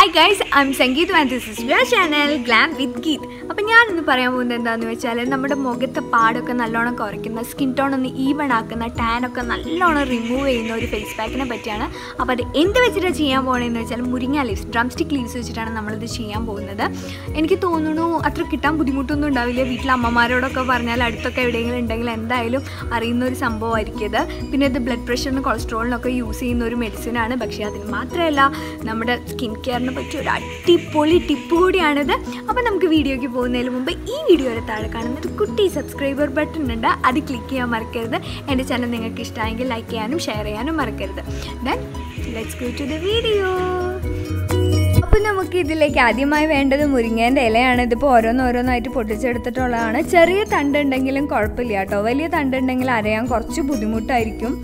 hi guys I'm Sangeeth and this is your channel glam with Geeth അപ്പം ഞാൻ ഇന്ന് പറയാൻ പോകുന്നത് എന്താണെന്ന് വെച്ചാൽ നമ്മുടെ മുഖത്തെ പാടൊക്കെ നല്ലോണം കുറയ്ക്കുന്ന സ്കിൻ ടോൺ ഒന്ന് ഈവൺ ആക്കുന്ന ടാനൊക്കെ നല്ലോണം റിമൂവ് ചെയ്യുന്ന ഒരു ഫേസ് പാക്കിനെ പറ്റിയാണ് അപ്പോൾ അത് എന്ത് വെച്ചിട്ടാണ് ചെയ്യാൻ പോകണമെന്ന് വെച്ചാൽ മുരിങ്ങ ലീവ്സ് ഡ്രം സ്റ്റിക്ക് ലീവ്സ് വെച്ചിട്ടാണ് നമ്മളിത് ചെയ്യാൻ പോകുന്നത് എനിക്ക് തോന്നുന്നു അത്ര കിട്ടാൻ ബുദ്ധിമുട്ടൊന്നും ഉണ്ടാവില്ല വീട്ടിലെ അമ്മമാരോടൊക്കെ പറഞ്ഞാൽ അടുത്തൊക്കെ എവിടെയെങ്കിലും ഉണ്ടെങ്കിൽ എന്തായാലും അറിയുന്ന ഒരു സംഭവമായിരിക്കും ഇത് പിന്നെ ഇത് ബ്ലഡ് പ്രഷറിന് കൊളസ്ട്രോളിനൊക്കെ യൂസ് ചെയ്യുന്ന ഒരു മെഡിസിനാണ് പക്ഷേ അതിന് മാത്രമല്ല നമ്മുടെ സ്കിൻ കെയറിന് പറ്റിയ ഒരു അടിപൊളി ടിപ്പ് കൂടിയാണിത് അപ്പോൾ നമുക്ക് വീഡിയോയ്ക്ക് പോകുന്നതിന് മുമ്പ് ഈ വീഡിയോയുടെ താഴെ കാണുന്ന ഒരു കുട്ടി സബ്സ്ക്രൈബർ ബട്ടൺ ഉണ്ട് അത് ക്ലിക്ക് ചെയ്യാൻ മറക്കരുത് എൻ്റെ ചാനൽ നിങ്ങൾക്ക് ഇഷ്ടമായെങ്കിൽ ലൈക്ക് ചെയ്യാനും ഷെയർ ചെയ്യാനും മറക്കരുത് then let's go to the video അപ്പോൾ നമുക്ക് ഇതിലേക്ക് ആദ്യമായി വേണ്ടത് മുരിങ്ങേൻ്റെ ഇലയാണ് ഇതിപ്പോൾ ഓരോന്നോരോന്നായിട്ട് പൊട്ടിച്ചെടുത്തിട്ടുള്ളതാണ് ചെറിയ തണ്ടുണ്ടെങ്കിലും കുഴപ്പമില്ല കേട്ടോ വലിയ തണ്ടുണ്ടെങ്കിൽ അരയാൻ കുറച്ച് ബുദ്ധിമുട്ടായിരിക്കും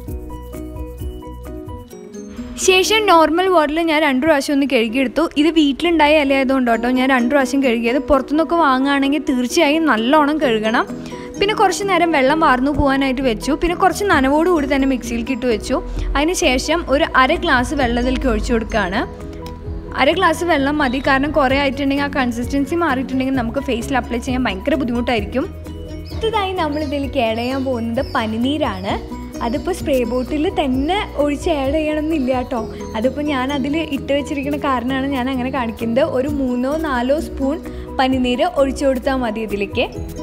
ശേഷം നോർമൽ വാട്ടറിൽ ഞാൻ രണ്ട് പ്രാവശ്യം ഒന്ന് കഴുകിയെടുത്തു ഇത് വീട്ടിലുണ്ടായ ഇലയായതുകൊണ്ട് കേട്ടോ ഞാൻ രണ്ട് പ്രാവശ്യം കഴുകിയത് പുറത്തുനിന്നൊക്കെ വാങ്ങുകയാണെങ്കിൽ തീർച്ചയായും നല്ലോണം കഴുകണം പിന്നെ കുറച്ച് നേരം വെള്ളം വാർന്നു പോകാനായിട്ട് വെച്ചു പിന്നെ കുറച്ച് നനവോട് കൂടി തന്നെ മിക്സിയിലേക്ക് ഇട്ട് വെച്ചു അതിന് ശേഷം ഒരു അര ഗ്ലാസ് വെള്ളത്തിലേക്ക് ഒഴിച്ചു കൊടുക്കുകയാണ് അര ഗ്ലാസ് വെള്ളം മതി കാരണം കുറേ ആയിട്ടുണ്ടെങ്കിൽ ആ കൺസിസ്റ്റൻസി മാറിയിട്ടുണ്ടെങ്കിൽ നമുക്ക് ഫേസിൽ അപ്ലൈ ചെയ്യാൻ ഭയങ്കര ബുദ്ധിമുട്ടായിരിക്കും അടുത്തതായി നമ്മൾ ഇതിലേക്ക് ആഡ് ചെയ്യാൻ പോകുന്നത് പനിനീരാണ് അതിപ്പോൾ സ്പ്രേ ബോട്ടിൽ തന്നെ ഒഴിച്ച് ആഡ് ചെയ്യണമെന്നില്ല കേട്ടോ അതിപ്പോൾ ഞാൻ അതിൽ ഇട്ട് വെച്ചിരിക്കുന്ന കാരണമാണ് ഞാൻ അങ്ങനെ കാണിക്കുന്നത് ഒരു മൂന്നോ നാലോ സ്പൂൺ പനിനീര് ഒഴിച്ചു കൊടുത്താൽ മതി ഇതിലേക്ക്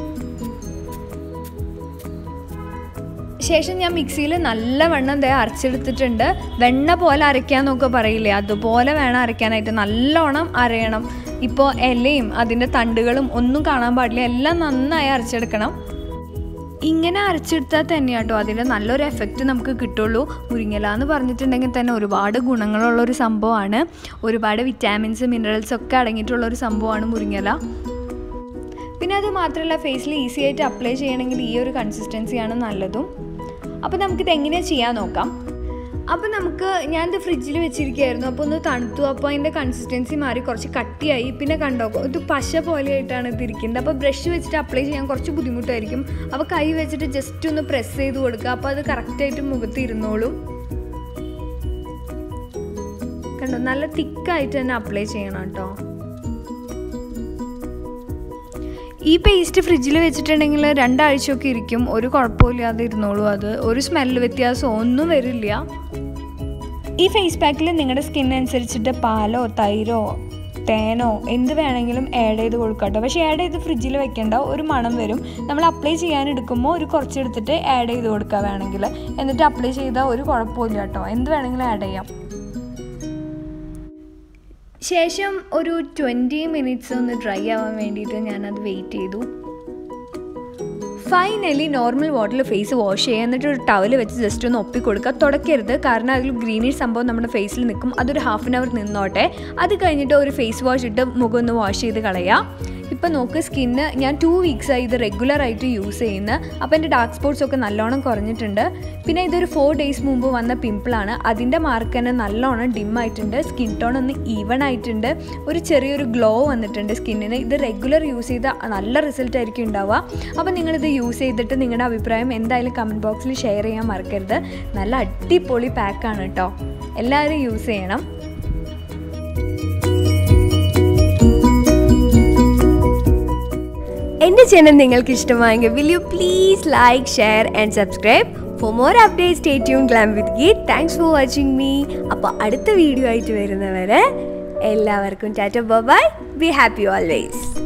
ശേഷം ഞാൻ മിക്സിയിൽ നല്ല വെണ്ണം ദേ അരച്ചെടുത്തിട്ടുണ്ട് വെണ്ണ പോലെ അരയ്ക്കാന്നൊക്കെ പറയില്ലേ അതുപോലെ വേണം അരയ്ക്കാനായിട്ട് നല്ലോണം അരയണം ഇപ്പോൾ ഇലയും അതിൻ്റെ തണ്ടുകളും ഒന്നും കാണാൻ പാടില്ല എല്ലാം നന്നായി അരച്ചെടുക്കണം ഇങ്ങനെ അരച്ചെടുത്താൽ തന്നെ കേട്ടോ അതിൻ്റെ നല്ലൊരു എഫക്റ്റ് നമുക്ക് കിട്ടുള്ളൂ മുരിങ്ങല എന്ന് പറഞ്ഞിട്ടുണ്ടെങ്കിൽ തന്നെ ഒരുപാട് ഗുണങ്ങളുള്ള ഒരു സംഭവമാണ് ഒരുപാട് വിറ്റാമിൻസ് മിനറൽസ് ഒക്കെ അടങ്ങിയിട്ടുള്ള ഒരു സംഭവമാണ് മുരിങ്ങല പിന്നെ അത് മാത്രമല്ല ഫേസിൽ ഈസി ആയിട്ട് അപ്ലൈ ചെയ്യണമെങ്കിൽ ഈ ഒരു കൺസിസ്റ്റൻസിയാണ് നല്ലതും അപ്പോൾ നമുക്കിത് എങ്ങനെയാണ് ചെയ്യാൻ നോക്കാം അപ്പോൾ നമുക്ക് ഞാനിത് ഫ്രിഡ്ജിൽ വെച്ചിരിക്കുകയായിരുന്നു അപ്പോൾ ഒന്ന് തണുത്തു അപ്പോൾ അതിൻ്റെ കൺസിസ്റ്റൻസി മാറി കുറച്ച് കട്ടിയായി പിന്നെ കണ്ടോ ഇത് പശ പോലെയായിട്ടാണ് ഇത് ഇരിക്കുന്നത് അപ്പോൾ ബ്രഷ് വെച്ചിട്ട് അപ്ലൈ ചെയ്യാൻ കുറച്ച് ബുദ്ധിമുട്ടായിരിക്കും അപ്പോൾ കൈ വെച്ചിട്ട് ജസ്റ്റ് ഒന്ന് പ്രസ് ചെയ്ത് കൊടുക്കുക അപ്പോൾ അത് കറക്റ്റായിട്ട് മുഖത്ത് ഇരുന്നോളും കണ്ടോ നല്ല തിക്കായിട്ട് തന്നെ അപ്ലൈ ചെയ്യണം കേട്ടോ ഈ പേസ്റ്റ് ഫ്രിഡ്ജിൽ വെച്ചിട്ടുണ്ടെങ്കിൽ രണ്ടാഴ്ചയൊക്കെ ഇരിക്കും ഒരു കുഴപ്പമില്ലാതെ ഇരുന്നോളൂ അത് ഒരു സ്മെല്ല് വ്യത്യാസം ഒന്നും വരില്ല ഈ ഫേസ് പാക്കിൽ നിങ്ങളുടെ സ്കിൻ അനുസരിച്ചിട്ട് പാലോ തൈരോ തേനോ എന്ത് വേണമെങ്കിലും ആഡ് ചെയ്ത് കൊടുക്കാം കേട്ടോ പക്ഷേ ആഡ് ചെയ്ത് ഫ്രിഡ്ജിൽ വെക്കേണ്ട ഒരു മണം വരും നമ്മൾ അപ്ലൈ ചെയ്യാൻ എടുക്കുമ്പോൾ ഒരു കുറച്ചെടുത്തിട്ട് ആഡ് ചെയ്ത് കൊടുക്കുക വേണമെങ്കിൽ എന്നിട്ട് അപ്ലൈ ചെയ്താൽ ഒരു കുഴപ്പമില്ല കേട്ടോ എന്ത് വേണമെങ്കിലും ആഡ് ചെയ്യാം ശേഷം ഒരു ട്വൻറ്റി മിനിറ്റ്സ് ഒന്ന് ഡ്രൈ ആവാൻ വേണ്ടിയിട്ട് ഞാനത് വെയിറ്റ് ചെയ്തു ഫൈനലി നോർമൽ വാട്ടറിൽ ഫേസ് വാഷ് ചെയ്യുക എന്നിട്ട് ഒരു ടവൽ വെച്ച് ജസ്റ്റ് ഒന്ന് ഒപ്പി കൊടുക്കുക തുടക്കരുത് കാരണം അതിൽ ഗ്രീനിഷ് സംഭവം നമ്മുടെ ഫേസിൽ നിൽക്കും അതൊരു ഹാഫ് ആൻ അവർ നിന്നോട്ടെ അത് കഴിഞ്ഞിട്ട് ഒരു ഫേസ് വാഷ് ഇട്ട് മുഖം ഒന്ന് വാഷ് ചെയ്ത് കളയുക ഇപ്പം നോക്ക് സ്കിന്ന് ഞാൻ ടു വീക്സായി ഇത് റെഗുലറായിട്ട് യൂസ് ചെയ്യുന്ന അപ്പോൾ എൻ്റെ ഡാർക്ക് സ്പോട്ട്സ് ഒക്കെ നല്ലോണം കുറഞ്ഞിട്ടുണ്ട് പിന്നെ ഇതൊരു ഫോർ ഡേയ്സ് മുമ്പ് വന്ന പിമ്പിളാണ് അതിൻ്റെ മാർക്ക് തന്നെ നല്ലോണം ഡിം ആയിട്ടുണ്ട് സ്കിൻ ടോൺ ഒന്ന് ഈവൺ ആയിട്ടുണ്ട് ഒരു ചെറിയൊരു ഗ്ലോ വന്നിട്ടുണ്ട് സ്കിന്നിന് ഇത് റെഗുലർ യൂസ് ചെയ്ത നല്ല റിസൾട്ട് ആയിരിക്കും ഉണ്ടാവുക അപ്പോൾ നിങ്ങളിത് യൂസ് ചെയ്തിട്ട് നിങ്ങളുടെ അഭിപ്രായം എന്തായാലും കമൻറ്റ് ബോക്സിൽ ഷെയർ ചെയ്യാൻ മറക്കരുത് നല്ല അടിപൊളി പാക്കാണ് കേട്ടോ എല്ലാവരും യൂസ് ചെയ്യണം എൻ്റെ ചാനൽ നിങ്ങൾക്ക് ഇഷ്ടമായെങ്കിൽ will you please like share and subscribe for more update stay tune glam with Geeth thanks for watching me അപ്പോൾ അടുത്ത വീഡിയോ ആയിട്ട് വരുന്നവരെ എല്ലാവർക്കും tata bye be happy always